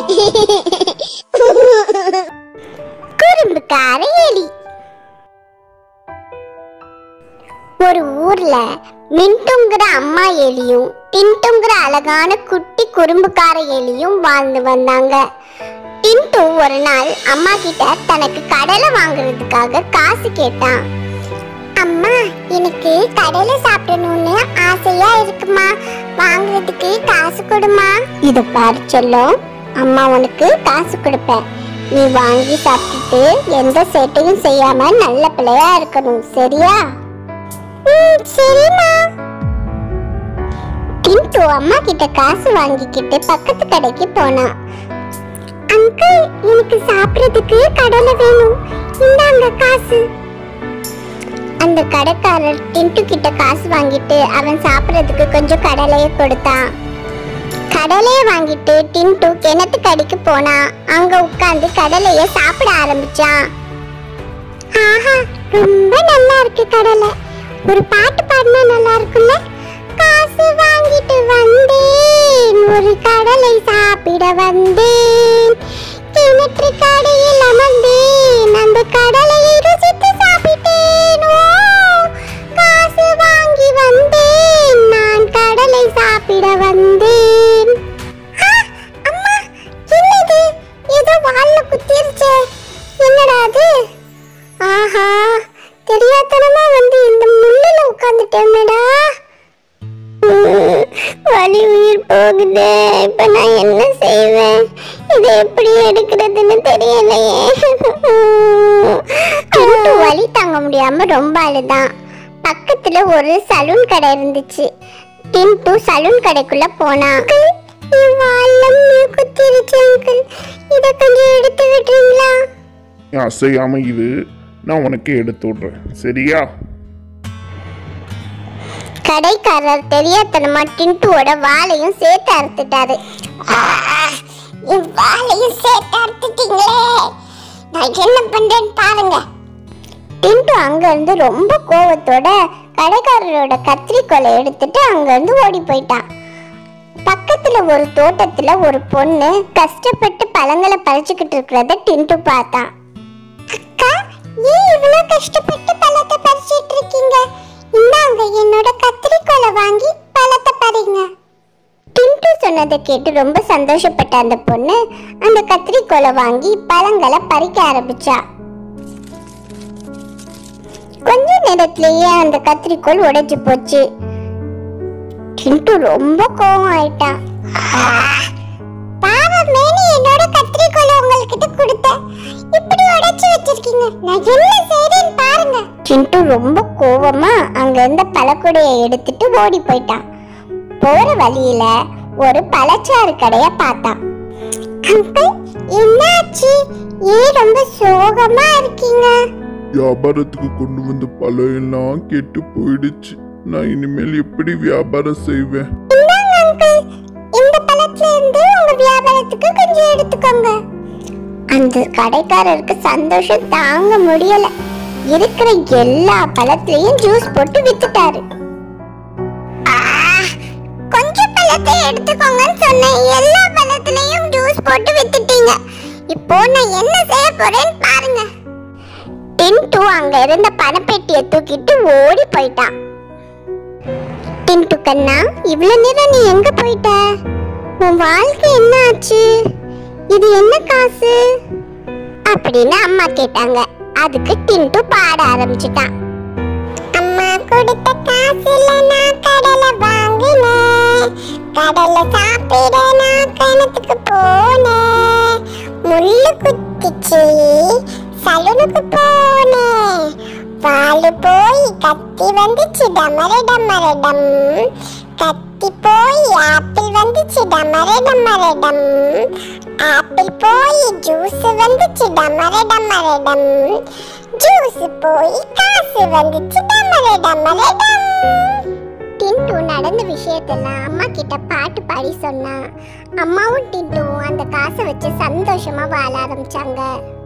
குறும்புக்கார எலி ஒரு ஊர்ல மின்ட்டுங்கிற அம்மா எலியும் டின்ட்டுங்கிற அழகான குட்டி குறும்புக்கார எலியும் வாழ்ந்து வந்தாங்க டின்ட்டு ஒரு நாள் அம்மா கிட்ட தனக்கு கடலை வாங்குறதுக்காக காசு கேட்டான் அம்மா எனக்கு கடலை சாப்பிடணும்னு ஆசையா இருக்குமா வாங்குறதுக்கு காசு கொடுமா இத பாரு செல்லம் அம்மா உனக்கு காசு கொடுப்பேன் நீ வாங்கி சாப்பிட்டுட்டு எந்த சேட்டையும் செய்யாம நல்ல பிள்ளையா இருக்கணும் சரியா ம், சரிம்மா டின்ட்டு அம்மா கிட்ட காசு வாங்கிக்கிட்டு பக்கத்து கடைக்கு போனான் அங்கிள் எனக்கு சாப்பிடுறதுக்கு கடலை வேணும் இந்தாங்க காசு அந்த கடைக்காரர் டின்ட்டு கிட்ட காசு வாங்கிட்டு அவன் சாப்பிடுறதுக்கு கொஞ்சம் கடலையை கொடுத்தான் கடலையை வாங்கிட்டு டின்ட்டு கிணத்து கடிக்கு போனான் அங்க உட்கார்ந்து கடலைய சாப்பிட ஆரம்பிச்சான் ஆஹா ரொம்ப நல்லா இருக்கு கடலை ஒரு பாட்டு பாடினா நல்லா இருக்கும்ல காசு வாங்கிட்டு வந்தேன் ஒரு கடலை சாப்பிட வந்தேன் கிணற்று கடையில் அமர்ந்தேன் அந்த கடலையை ருசித்து சாப்பிட்டேன் ஓ காசு வாங்கி வந்தேன் நான் கடலை சாப்பிட வந்தேன் ஆ, அம்மா என்னது ஏதோ வால்ல குத்திருச்சே என்னடா அது ஆஹா தெரியாதனமா வந்து இந்த முள்ளுல உட்கார்ந்துட்டேன்டா வலி உயிர் போகுதே இப்ப நான் என்ன செய்வேன் இதை எப்படி எடுக்கிறதுன்னு தெரியலையே டின்ட்டு வலி தாங்க முடியாம ரொம்ப அழுதான் பக்கத்துல ஒரு சலூன் கடை இருந்துச்சு டின்ட்டு சலூன் கடைக்குள்ள போனான் குத்திருச்சு அங்கிள் இத கொஞ்சம் எடுத்து விடுறீங்களா நீ அசையாம இது நான் உனக்கு எடுத்து விடுறேன் சரியா கடைக்காரர் தெரியாதனமா டின்ட்டுவோட வாளையும் சேர்த்து அறுத்துட்டாரு என் வாளையும் சேர்த்து அறுத்துட்டீங்களே நான் என்ன பண்றேன்னு பாருங்க டின்ட்டு அங்க இருந்து ரொம்ப கோவத்தோட கடைக்காரரோட கத்திரிக்கோலை எடுத்துட்டு அங்க இருந்து ஓடி போயிட்டான் பக்கத்துல ஒரு தோட்டத்துல ஒரு பொண்ணு கஷ்டப்பட்டு பழங்களை பறிச்சுக்கிட்டு இருக்கிறத டின்ட்டு பார்த்தான் அக்கா ஏன் இவ்வளவு கஷ்டப்பட்டு பழத்தை பறிச்சிட்டு இருக்கீங்க இந்தாங்க என்னோட கத்திரிக்கோலை வாங்கி பழத்தை பறிங்க டின்ட்டு சொன்னதை கேட்டு ரொம்ப சந்தோஷப்பட்ட அந்த பொண்ணு அந்த கத்திரிக்கோலை வாங்கி பழங்களை பறிக்க ஆரம்பிச்சா கொஞ்ச நேரத்திலேயே அந்த கத்திரிக்கோல் உடைஞ்சு போச்சு டின்ட்டு ரொம்ப கோவம் ஆயிட்டான் பாவமே நீ என்னோட கத்திரிக்கோலை உங்ககிட்ட கொடுத்தேன் இப்படி உடைச்சு வச்சிருக்கீங்க நான் என்ன செய்றேன்னு பாருங்க சிண்டு ரொம்ப கோவமா அங்க இருந்த பழக்குடையை எடுத்துட்டு ஓடி போயிட்டான் போற வழியில ஒரு பழச்சாறு கடைய பார்த்தான் அங்கிள் என்னாச்சு ஏன் ரொம்ப சோகமா இருக்கீங்க வியாபாரத்துக்கு கொண்டு வந்த பழம் எல்லாம் கெட்டு போயிடுச்சு நான் இனிமேல் எப்படி வியாபாரம் செய்வேன் இந்தாங்க அங்கிள் இந்த பழத்துல இருந்து உங்க வியாபாரத்துக்கு கொஞ்சம் எடுத்துக்கோங்க அந்த கடைக்காரருக்கு சந்தோஷம் தாங்க முடியல இருக்கிற எல்லா பழத்திலையும் ஜூஸ் போட்டு வித்துட்டாரு ஆ, கொஞ்சம் பழத்தை எடுத்துக்கோங்கன்னு சொன்னேன் எல்லா பழத்திலையும் ஜூஸ் போட்டு வித்துட்டீங்க இப்போ நான் என்ன செய்ய போறேன்னு பாருங்க டின்ட்டு அங்க இருந்த பணப்பெட்டியை தூக்கிட்டு ஓடி போயிட்டான் டின்ட்டு கண்ணா இவ்வளவு நேரம் நீ எங்க போயிட்ட உன் வாழ்க்கை என்ன ஆச்சு இது என்ன காசு அப்படின்னு அம்மா கேட்டாங்க அதுக்கு டின்ட்டு பாட ஆரம்பிச்சிட்டான் அம்மா கொடுத்த காசுல நான் கடலை வாங்கினேன் கடலை சாப்பிட நான் கிணத்துக்கு போனேன் முள்ளு குத்திச்சு சலூனுக்கு போனேன் வாலு போய் கத்தி வந்துச்சு டமர டமரடம் கத்தி போய் ஆப்பிள் வந்துச்சு டமர டமரடம் ஆப்பிள் போய் ஜூஸ் வந்துச்சு டமர டமரடம் ஜூஸ் போய் காசு வந்துச்சு டமர டமரடம் டின்ட்டு நடந்த விஷயத்தெல்லாம் அம்மா கிட்ட பாட்டு பாடி சொன்னா அம்மாவும் டின்ட்டுவும் அந்த காசை வச்சு சந்தோஷமா வாழ ஆரம்பிச்சாங்க